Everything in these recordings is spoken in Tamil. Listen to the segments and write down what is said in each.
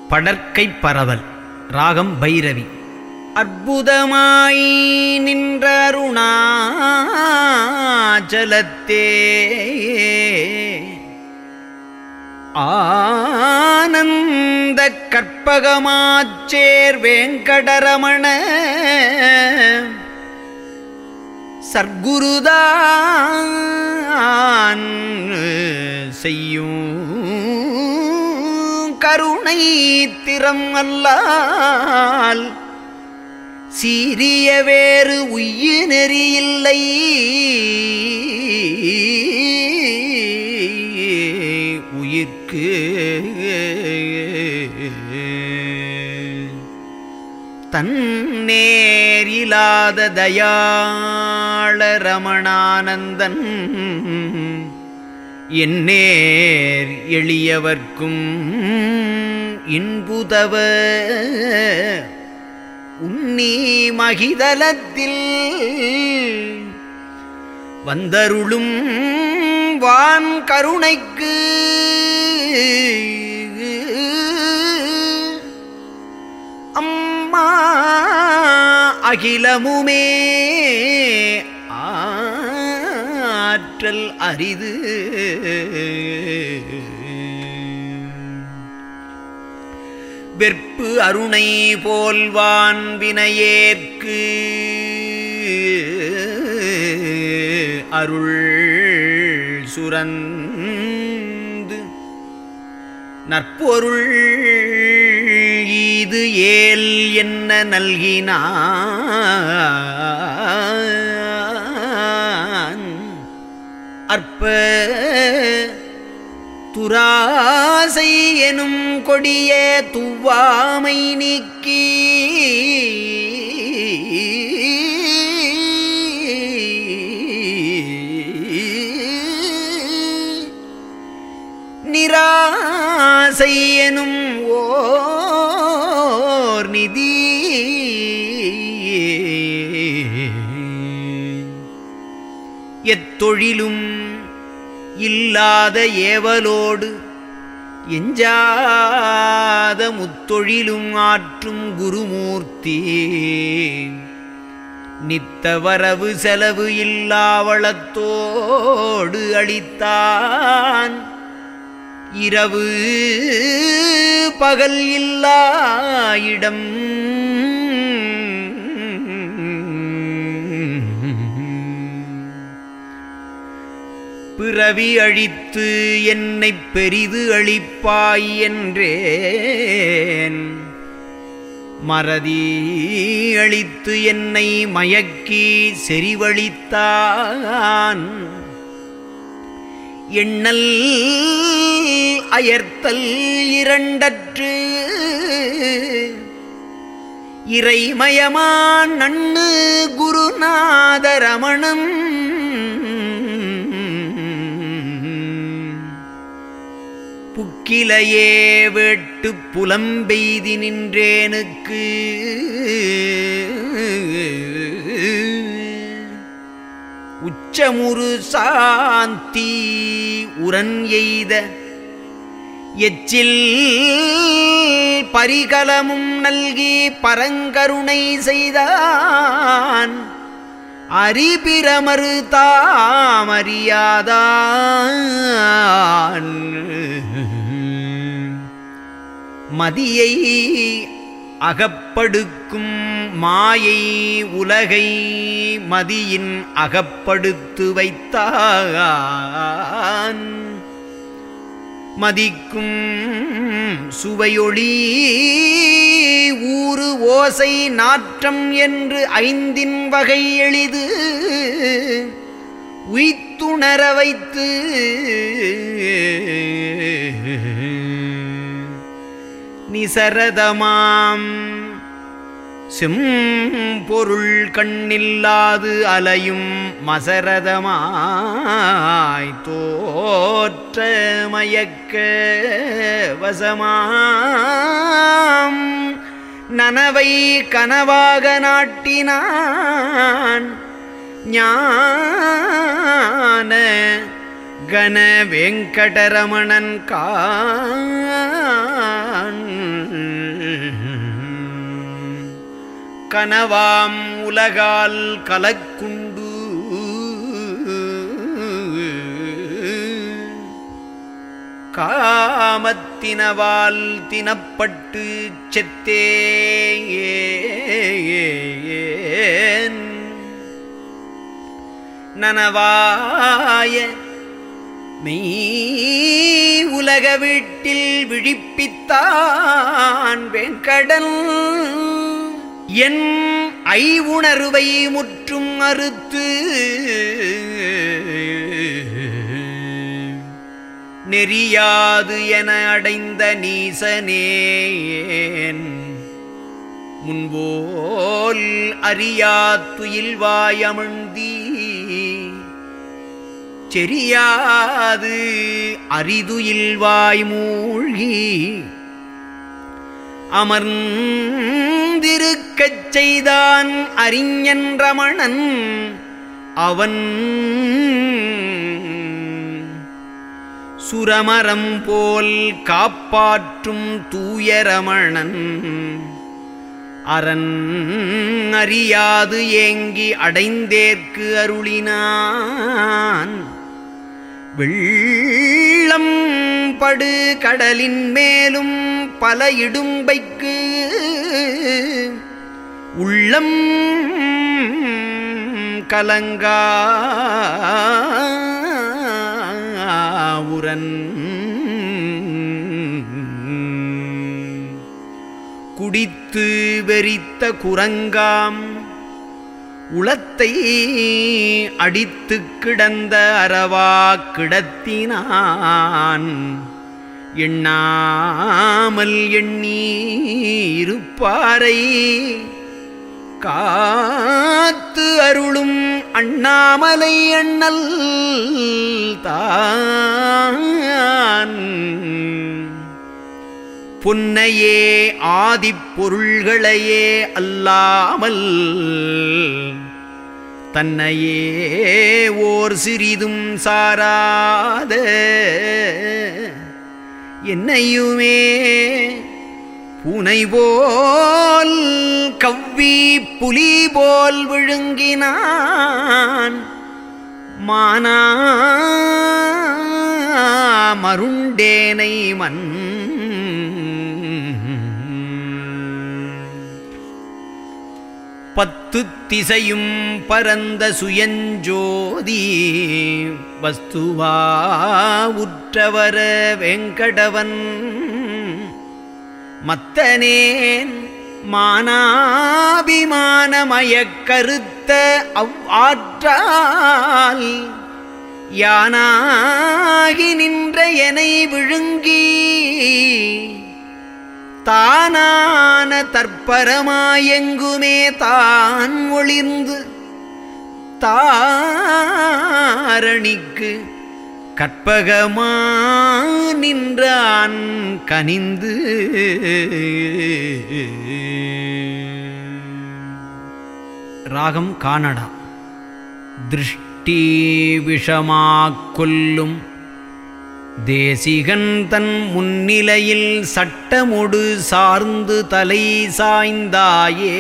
படற்கை பரவல் ராகம் பைரவி அற்புதமாய் நின்ற அருணாச்சலத்தே ஆனந்த கற்பகமாச்சேர் வேங்கடரமண சர்க்குருதான் செய்யும் கருணை திறம் அல்லால் சீரிய வேறு உய்ய நெறியில்லை உயிர்க்கு தன்னேரிலாத தயாள ரமணானந்தன் என்னேர் எளியவர்க்கும் இன்புதவ உன்னி மகிதலத்தில் வந்தருளும் வான் கருணைக்கு அம்மா அகிலமுமே ஆற்றல் அரிது வெற்பு அருணை போல்வான் வினையேற்கு அருள் சுரந்து நற்பொருள் இது ஏல் என்ன நல்கினான் அற்ப துராசை எனும் கொடிய துவாமை நீக்கி நிராசை எனும் ஓர் நிதி எத்தொழிலும் இல்லாத ஏவலோடு எஞ்சாத முத்தொழிலும் ஆற்றும் குருமூர்த்தி நித்த வரவு செலவு இல்லாவளத்தோடு அளித்தான் இரவு பகல் இல்லா இடம் பிறவி அழித்து என்னை பெரிது அழிப்பாய் என்றேன் மறதி அழித்து என்னை மயக்கி செறிவழித்தான் எண்ணல் அயர்த்தல் இரண்டற்று இறைமயமான் நண்ணு குருநாதரமணம் புக்கிலையே வெட்டு புலம்பெய்தி நின்றேனுக்கு உச்சமுறு சாந்தி உரன் எய்த எச்சில் பரிகலமும் நல்கி பரங்கருணை செய்தான் அரிபிரமறு தாமறியாதான் மதியை அகப்படுக்கும் மாயை உலகை மதியின் அகப்படுத்து வைத்தான் மதிக்கும் சுவையொளி ஊறு ஓசை நாற்றம் என்று ஐந்தின் வகை எளிது உய்த்துணர வைத்து நிசரதமாம் செம்பொருள் கண்ணில்லாது அலையும் மசரதமாய் தோற்ற மயக்க வசமாம் நனவை கனவாக நாட்டினான் ஞான கன வெங்கடரமணன் கான் கனவாம் உலகால் கலக்குண்டு காமத்தினவால் தினப்பட்டு செத்தேன் நனவாய மெய் உலக வீட்டில் விழிப்பித்தான் வெங்கடன் என் ஐவுணர்வை முற்றும் அறுத்து நெறியாது என அடைந்த நீசனேன் முன்போல் அறியாத்துயில் வாயமழ்ந்தீ செரியாது அரிதுயில் வாய் மூழ்கி அமர்ந்திருக்கச் செய்தான் அறிஞன் ரமணன் அவன் சுரமரம் போல் காப்பாற்றும் தூயரமணன் அரண் அறியாது ஏங்கி அடைந்தேற்கு அருளினான் வெள்ளம் படு கடலின் மேலும் பல இடும்பைக்கு உள்ளம் கலங்கா உரன் குடித்து வெறித்த குரங்காம் உளத்தை அடித்து கிடந்த அறவா கிடத்தினான் எண்ணாமல் எண்ணி இருப்பாரை காத்து அருளும் அண்ணாமலை அண்ணல் தான் பொன்னையே ஆதிப்பொருள்களையே அல்லாமல் தன்னையே ஓர் சிறிதும் சாராத என்னையுமே பூனை போல் கவ்வி புலி போல் விழுங்கினான் மானா மருண்டேனை மன் பத்து திசையும் பரந்த சுயஞ்சோதி வஸ்துவா உற்றவர வெங்கடவன் மத்தனேன் மானாபிமானமயக் கருத்த அவ்வாற்றால் யானாகி நின்ற எனை விழுங்கி தானான தற்பரமாயெங்குமே தான் ஒளிர்ந்து தாரணிக்கு கற்பகமா நின்றான் கனிந்து ராகம் கானடா திருஷ்டி விஷமாக் கொல்லும் தேசிகன் தன் முன்னிலையில் சட்டமொடு சார்ந்து தலை சாய்ந்தாயே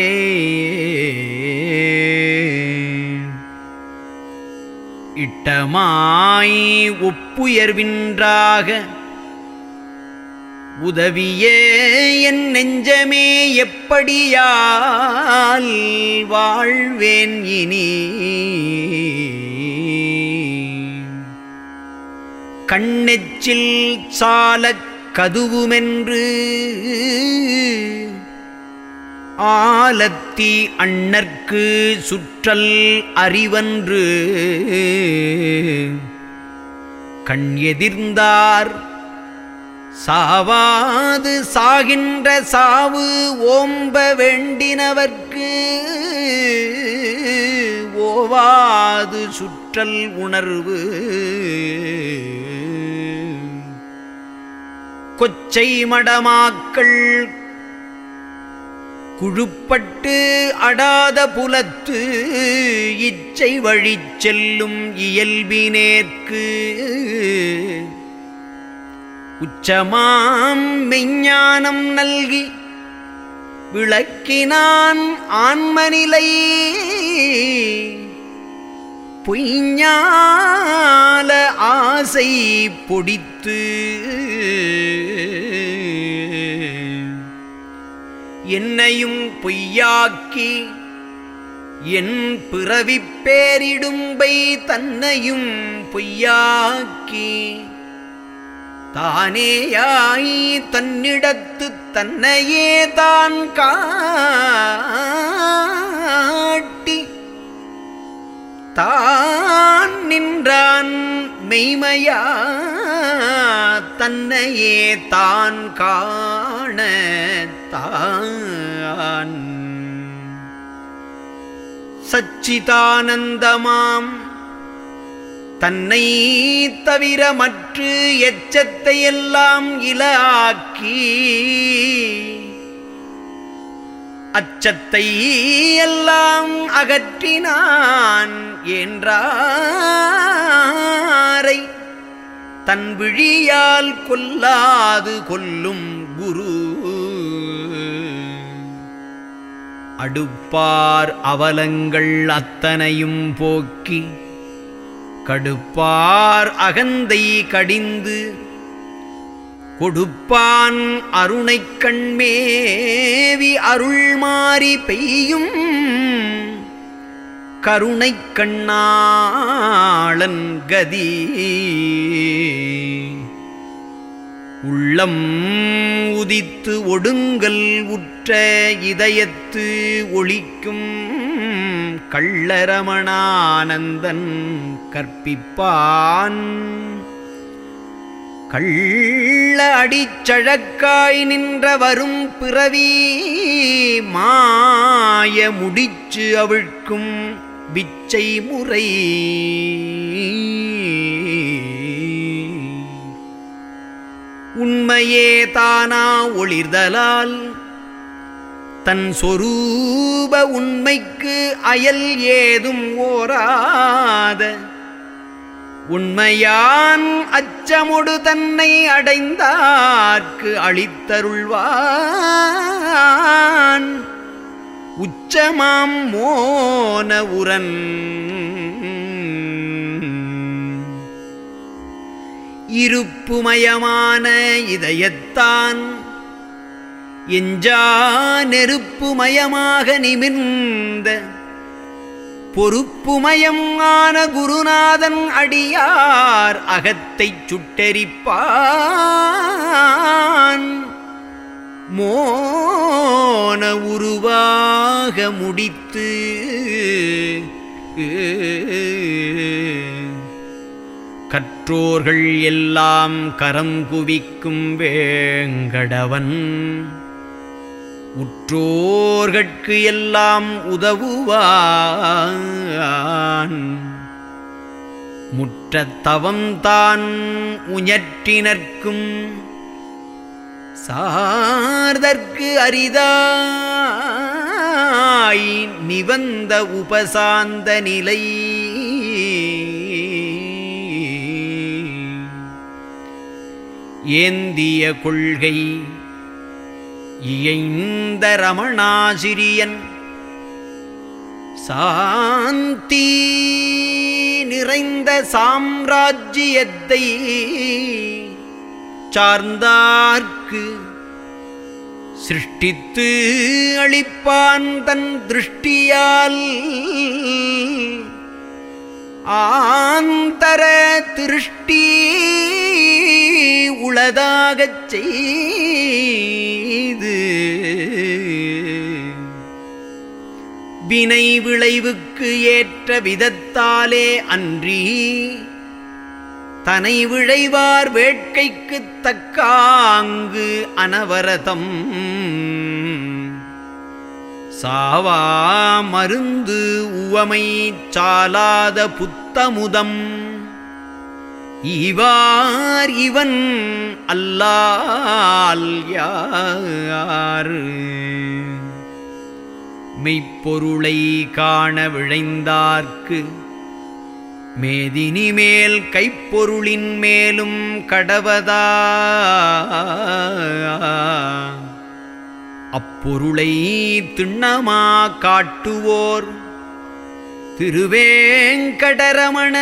இட்டமாய் ஒப்புயர்வின்றாக உதவிய என் நெஞ்சமே எப்படியால் வாழ்வேன் இனி கண்ணெச்சில் சாலக் கதுவுமென்று ஆலத்தி அண்ணற்கு சுற்றல் அறிவன்று கண் எதிர்ந்தார் சாவாது சாகின்ற சாவு ஓம்ப வேண்டினவர்க்கு ஓவாது சுற்றல் உணர்வு கொச்சை மடமாக்கள் குழுப்பட்டு அடாத புலத்து இச்சை வழிச் செல்லும் இயல்பினேற்கு உச்சமாம் மெஞ்ஞானம் நல்கி விளக்கி பொய்க்கினான் ஆன்மநிலை பொய்ஞால ஆசை பொடித்து என்னையும் பொய்யாக்கி என் பிறவிப் பேரிடும்பை தன்னையும் பொய்யாக்கி தானேயாய் தன்னிடத்து தன்னையே தான் காட்டி தான் நின்றான் மெய்மையா தன்னையே தான் காண தான் சச்சிதானந்தமாம் தன்னை தவிர மற்ற எச்சத்தை எல்லாம் இலாக்கி அச்சத்தை எல்லாம் அகற்றினான் என்றாரை தன் விழியால் கொல்லாது கொல்லும் குரு அடுப்பார் அவலங்கள் அத்தனையும் போக்கி கடுப்பார் அகந்தை கடிந்து கொடுப்பான் அருணைக் கண்மேவி அருள் மாறி பெய்யும் கருணைக் கண்ணாளன் கதி உள்ளம் உதித்து ஒடுங்கல் உற்ற இதயத்து ஒளிக்கும் கள்ளரமணானந்தன் கற்பிப்பான் கள்ள அடிச்சழக்காய் நின்ற வரும் பிறவி மாய முடிச்சு அவிழ்க்கும் பிச்சை முறை உண்மையே தானா ஒளிர்தலால் தன் சொரூப உண்மைக்கு அயல் ஏதும் ஓராத உண்மையான் அச்சமுடு தன்னை அடைந்தார்க்கு அளித்தருள்வான் உச்சமாம் மோன உரன் இருப்புமயமான இதயத்தான் எஞ்சா நெருப்புமயமாக நிமிர்ந்த பொறுப்புமயம் ஆன குருநாதன் அடியார் அகத்தைச் சுட்டெரிப்பான் மோன உருவாக முடித்து கற்றோர்கள் எல்லாம் கரம் குவிக்கும் வேங்கடவன் உற்றோர்கட்கு எல்லாம் உதவுவான் முற்றத்தவம் தான் உஞற்றினர்க்கும் சார்தற்கு அரிதாய் நிவந்த உபசாந்த நிலை ஏந்திய கொள்கை இயைந்த ரமணாசிரியன் சாந்தி நிறைந்த சாம்ராஜ்யத்தை சார்ந்தார்க்கு சிருஷ்டித்து அளிப்பான் தன் திருஷ்டியால் ஆந்தர திருஷ்டி உளதாகச் செய்து வினை விளைவுக்கு ஏற்ற விதத்தாலே அன்றி தனை விழைவார் வேட்கைக்குத் தக்காங்கு அனவரதம் சாவா மருந்து உவமை சாலாத புத்தமுதம் இவார் இவன் அல்லால் யார் மெய்ப்பொருளை காண விழைந்தார்க்கு மேதினி மேல் கைப்பொருளின் மேலும் கடவதா அப்பொருளை திண்ணமா காட்டுவோர் திருவேங்கடரமண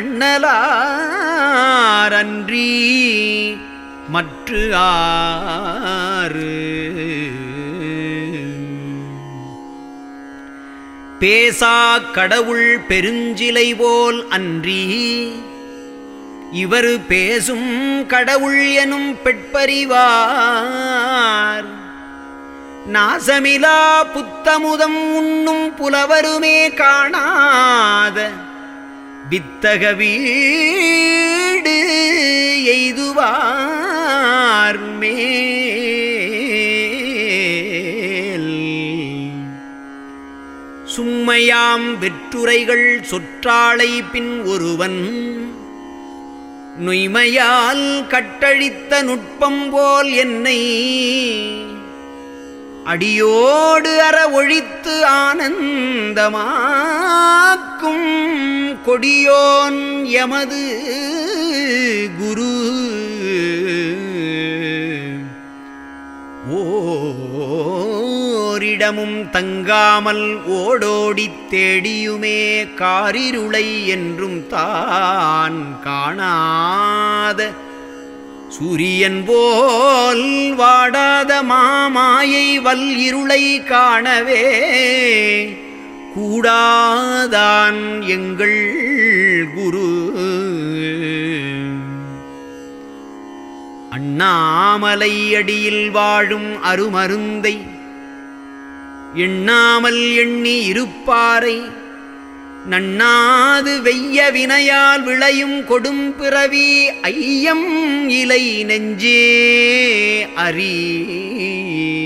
அண்ணலாரன்றி மற்று ஆறு பேசா கடவுள் பெருஞ்சிலை போல் அன்றி இவர் பேசும் கடவுள் எனும் பெட்பறிவார் நாசமிலா புத்தமுதம் உண்ணும் புலவருமே காணாத வித்தக வீடு எய்துவார் மேல் சும்மையாம் வெற்றுரைகள் சொற்றாளை பின் ஒருவன் நொய்மையால் கட்டழித்த நுட்பம் போல் என்னை அடியோடு அற ஒழித்து ஆனந்தமாக்கும் கொடியோன் எமது குரு ஓரிடமும் தங்காமல் ஓடோடித் தேடியுமே காரிருளை என்றும் தான் காணாத சூரியன் போல் வாடாத மாமாயை வல் இருளை காணவே கூடாதான் எங்கள் குரு அண்ணாமலை அடியில் வாழும் அருமருந்தை எண்ணாமல் எண்ணி இருப்பாரை நண்ணாது வெய்ய வினையால் விளையும் கொடும் பிறவி ஐயம் இலை நெஞ்சே அறி